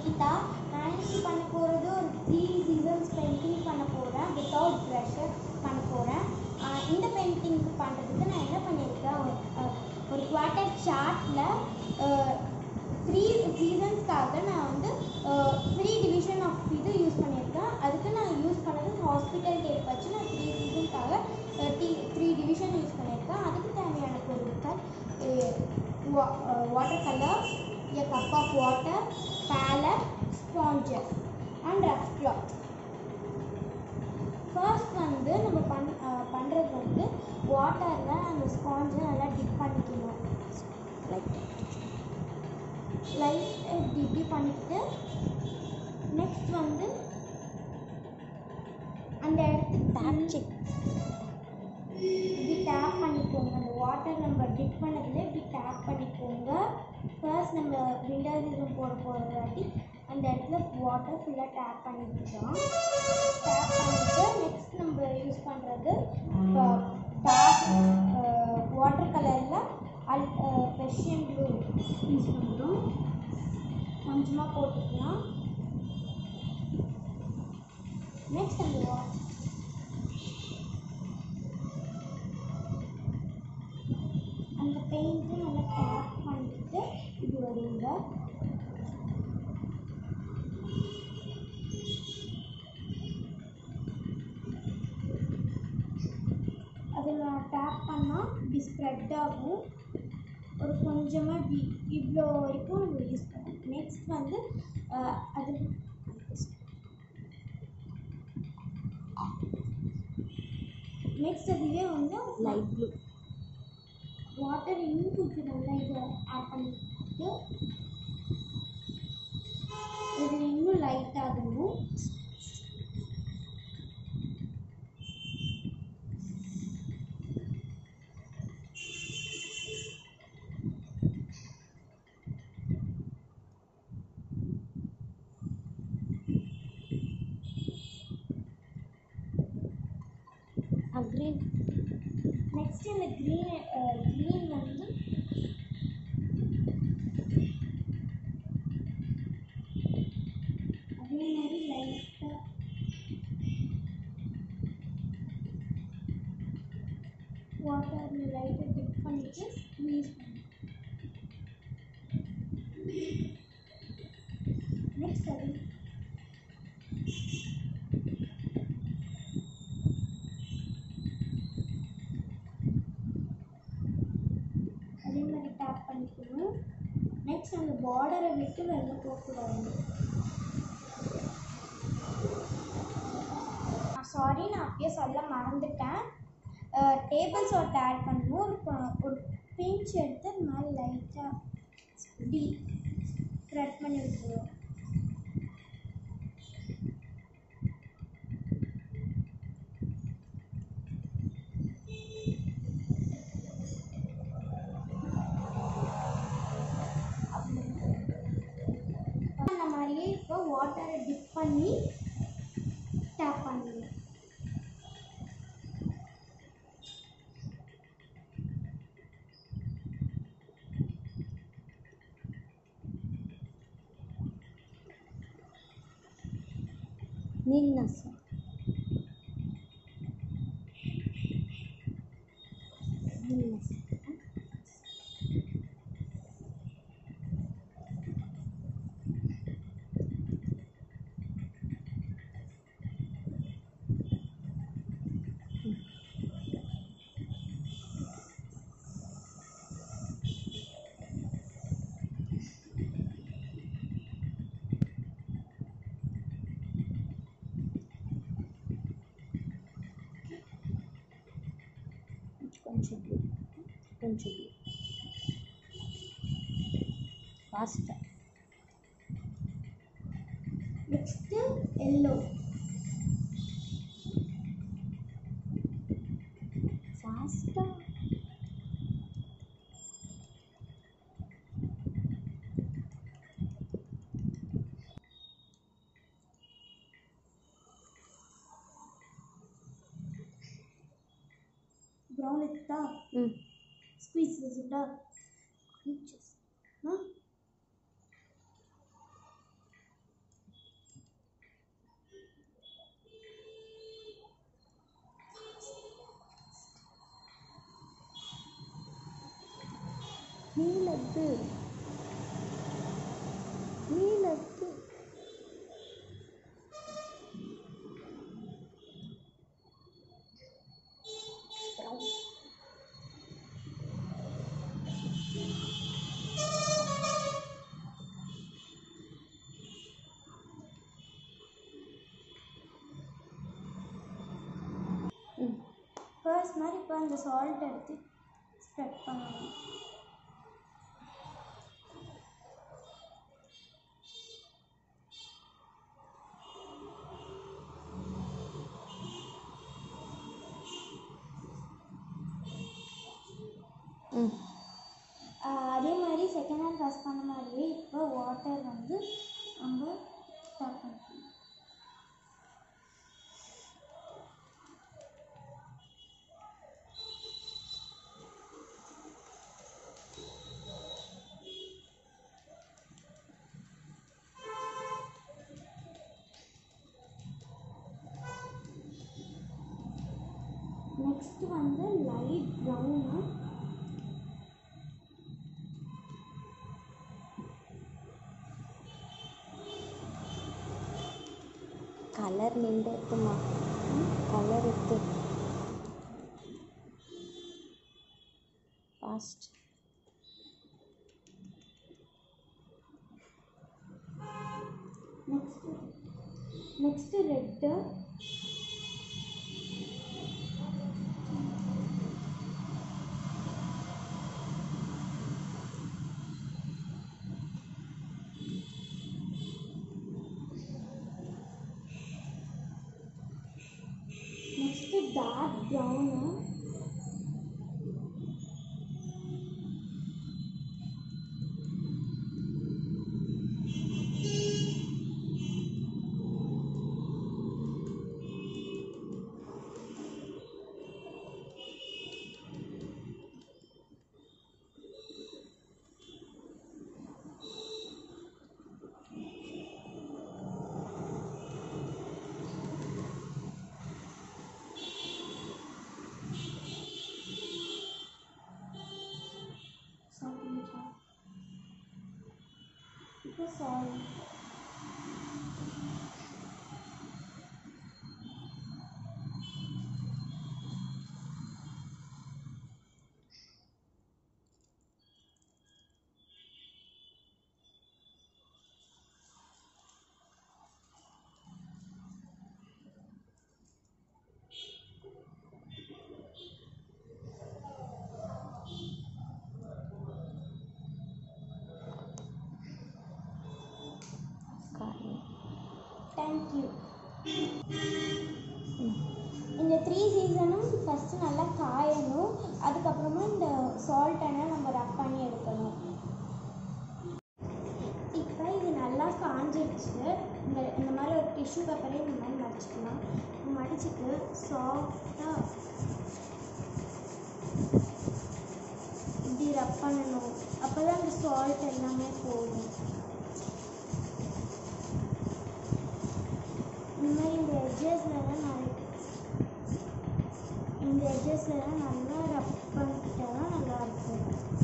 நிக்கிதா நான் இன்னைக்கு பண்ண போகிறது ஒரு த்ரீ சீசன்ஸ் பெயிண்டிங் பண்ண போகிறேன் வித்தவுட் ப்ரஷர் பண்ண போகிறேன் இந்த பெயிண்டிங் பண்ணுறதுக்கு நான் என்ன பண்ணியிருக்கேன் ஒரு, அஹ், ஒரு குவார்ட்டர் சார்ட்டில் த்ரீ சீசன்ஸ்க்காக நான் வந்து த்ரீ டிவிஷன் ஆஃப் இது யூஸ் பண்ணியிருக்கேன் அதுக்கு நான் யூஸ் பண்ணது ஹாஸ்பிட்டல் டேப் வச்சு நான் த்ரீ சீசனுக்காக த்ரீ த்ரீ டிவிஷன் யூஸ் பண்ணியிருக்கேன் அதுக்கு தேவையான பொருட்கள் water colour a cup of water palette sponges and rough cloth first வந்து நம்ம பண் பண்ணுறது வந்து வாட்டரில் அந்த ஸ்பாஞ்சை நல்லா டிப் பண்ணிக்கணும் லைக் லைட் இப்படி பண்ணிக்கிட்டு நெக்ஸ்ட் வந்து அந்த இடத்துக்கு டேப் செக் இப்படி டேப் பண்ணிக்கோங்க அந்த வாட்டர் நம்ம டிப் பண்ணதில் இப்படி டேப் பண்ணிக்கோங்க ஃபர்ஸ்ட் நம்ம விண்டோஸ் இதுவும் போட போகிறதாட்டி அந்த இடத்துல வாட்டர் ஃபுல்லாக டேப் பண்ணிக்கலாம் டேப் பண்ணிட்டு நெக்ஸ்ட் நம்ம யூஸ் பண்ணுறது டார்க் வாட்டர் கலரில் அல் பெர்ஷியன் ப்ளூ யூஸ் பண்ணுறோம் கொஞ்சமாக போட்டுக்கலாம் நெக்ஸ்ட் அந்த வாட்டர் அந்த பெயிண்ட்டு நல்லா டேப் பண்ணிட்டு இது வருங்க அதில் டேப் பண்ணால் இப்படி ஸ்ப்ரெட் ஆகும் ஒரு கொஞ்சமாக இப்படி இவ்வளோ வரைக்கும் நம்ம யூஸ் பண்ணலாம் நெக்ஸ்ட் வந்து அஹ், அது நெக்ஸ்ட் அதுவே வந்து லைட் ப்ளூ வாட்டர் இன்னும் கொஞ்சம் நல்லா இதை ஆட் பண்ணிட்டு இது இன்னும் லைட் ஆகணும் க்ரீன் நெக்ஸ்ட் இந்த க்ரீன் க்ரீன் வந்து அதே மாதிரி லைட்டாக வாட்டரில் லைட்டாக டிப் பண்ணிட்டு யூஸ் பண்ணணும் நெக்ஸ்ட் அது அதே மாதிரி டேப் பண்ணிக்கணும் நெக்ஸ்ட் அந்த பார்டரை விட்டு வெளில போகக்கூடாது சாரி நான் அப்பயே சொல்ல மறந்துட்டேன் டேபிள் சால்ட் ஆட் பண்ணணும் ஒரு ப- ஒரு பிஞ்ச் எடுத்து அது மேலே லைட்டாக இப்படி ஸ்ப்ரெட் பண்ணி விட்டுருவோம் அந்த மாதிரியே இப்போ வாட்டரை டிப் பண்ணி டேப் பண்ணணும் ನೀಲ್ನಸ್ ನೀಲ್ನಸ್ కొంచెం కొంచెం fast next yellow fast brown எடுத்தா ಹ್ಞೂ ஸ்குவீஸ் இருக்குதா కొంచెం ஆ ஃபர்ஸ்ட் மாதிரி இப்போ அந்த சால்ட் எடுத்து ஸ்ப்ரெட் பண்ணணும் ம் ஆஹ் அதே மாதிரி செகண்ட் ஹேண்ட் வாஷ் பண்ண மாதிரியே இப்போ வாட்டர் வந்து நம்ம ஸ்டார்ட் பண்ணிக்கணும் நெக்ஸ்ட் வந்து லைட் ப்ரௌனு கலர் நின்று எடுத்துமா கலர் எடுத்து fast next next red next dark brown salt இப்போ சால்ட் காரணம் தேங்க்யூ ம் இந்த த்ரீ சீசனும் ஃபஸ்ட்டு நல்லா காயணும் அதுக்கப்புறமா இந்த சால்ட்டனை நம்ம ரப் பண்ணி எடுக்கணும் இப்போ இது நல்லா காஞ்சிடுச்சு இந்த இந்த மாதிரி ஒரு டிஷ்யூ பேப்பரே இந்த மாதிரி மடிச்சுக்கலாம் மடிச்சுட்டு சாஃப்டாக இப்படி ரப் பண்ணணும் அப்போ தான் அந்த சால்ட் எல்லாமே போகும் இந்த மாதிரி இந்த எட்ஜஸ்லலாம் நிறைய இந்த எட்ஜஸ்லலாம் நல்லா ரப் பண்ணிக்கிட்டா தான் நல்லா இருக்கும்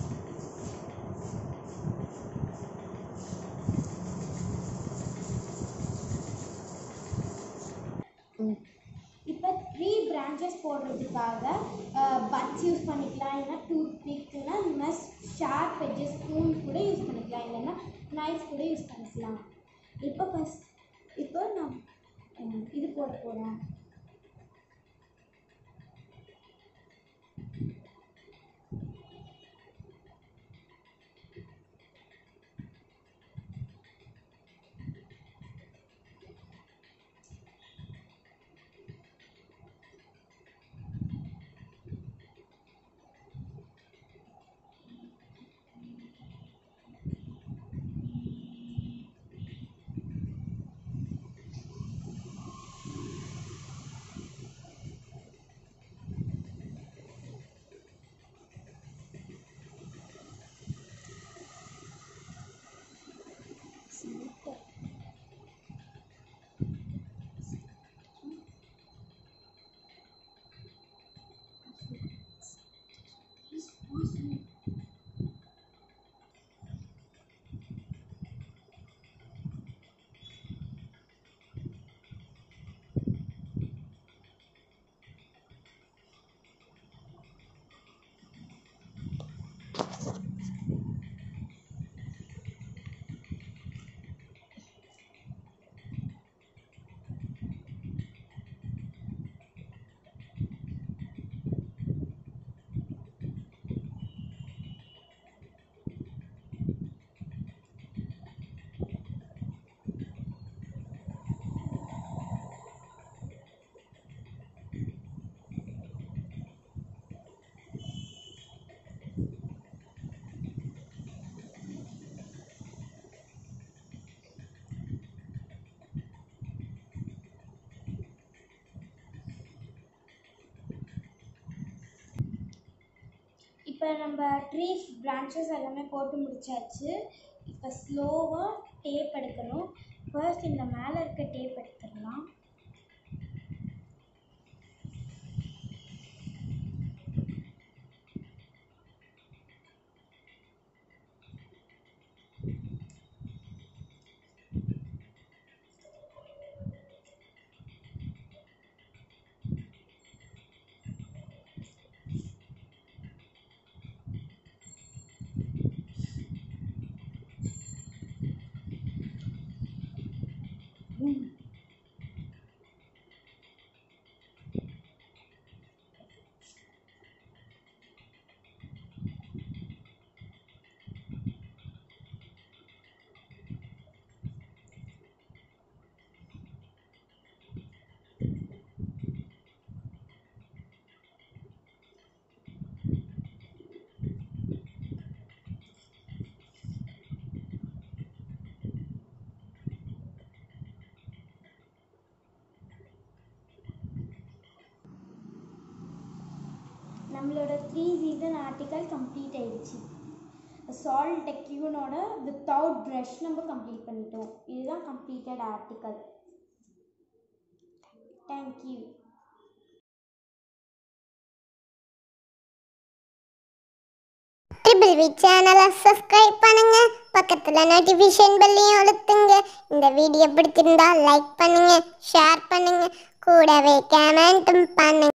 ம் இப்போ த்ரீ பிரான்ச்சஸ் போடுறதுக்காக பட்ஸ் யூஸ் பண்ணிக்கலாம் இல்லைன்னா டூத் பிக்னா இந்த மாதிரி ஷார்ப் எட்ஜஸ் ஸ்பூன் கூட யூஸ் பண்ணிக்கலாம் இல்லைன்னா நைஃப் கூட யூஸ் பண்ணிக்கலாம் இப்போ ஃபஸ்ட் இப்போ நான் அஹ், இது போட போகிறேன் இப்போ நம்ம ட்ரீ பிரான்ச்சஸ் எல்லாமே போட்டு முடிச்சாச்சு இப்போ ஸ்லோவாக டேப் எடுக்கணும் ஃபர்ஸ்ட் இந்த மேலே இருக்க டேப் எடுத்துடலாம் நம்மளோட த்ரீ சீசன் ஆர்டிக்கல் கம்ப்ளீட் ஆயிடுச்சு சால்ட் டெக்யூனோட வித்தவுட் ப்ரஷ் நம்ம கம்ப்ளீட் பண்ணிட்டோம் இதுதான் completed article thank you triple V சேனலை சப்ஸ்கிரைப் பண்ணுங்க பக்கத்துல நோட்டிஃபிகேஷன் பெல்லையும் அழுத்துங்க இந்த வீடியோ பிடிச்சிருந்தா லைக் பண்ணுங்க ஷேர் பண்ணுங்க கூடவே கமெண்ட்டும் பண்ணுங்க